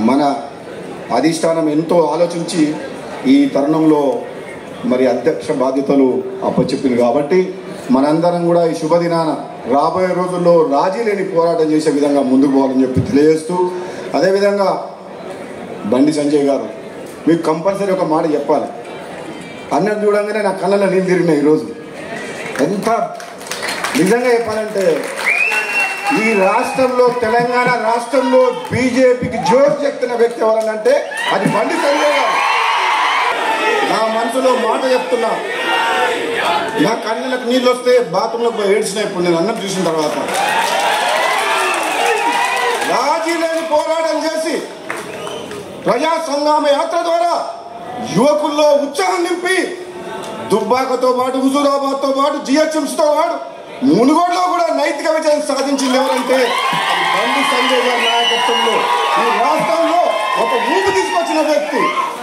మన అధిష్టానం ఎంతో ఆలోచించి ఈ తరుణంలో మరి అధ్యక్ష బాధ్యతలు అప్పచెప్పింది కాబట్టి మనందరం కూడా ఈ శుభదినాన రాబోయే రోజుల్లో రాజీ లేని పోరాటం చేసే విధంగా ముందుకు పోవాలని చెప్పి తెలియజేస్తూ అదేవిధంగా బండి సంజయ్ గారు మీకు కంపల్సరీ ఒక మాట చెప్పాలి అన్నది చూడంగానే నా కళ్ళలో నీళ్ళు తిరిగినాయి ఈరోజు ఎంత నిజంగా చెప్పాలంటే ఈ రాష్ట్రంలో తెలంగాణ రాష్ట్రంలో బీజేపీకి జోరు చెప్తున్న వ్యక్తి ఎవరనంటే అది బండి సంజయ్ గారు నా మనసులో మాట చెప్తున్నా నా కళ్ళకి నీళ్ళు వస్తే బాత్రూంలో పోయి ఏడ్చినా ఇప్పుడు నేను అన్నం చూసిన తర్వాత రాజీ లేని పోరాటం చేసి ప్రజా సంగ్రామ యాత్ర ద్వారా యువకుల్లో ఉత్సాహం నింపి దుబ్బాకతో పాటు హుజూరాబాద్తో పాటు జిహెచ్ఎంసీతో పాటు మునుగోడులో కూడా నైతిక విజయం సాధించింది ఎవరంటే అది బండి సంజయ్ గారి నాయకత్వంలో ఈ రాష్ట్రంలో ఒక ఊపు తీసుకొచ్చిన వ్యక్తి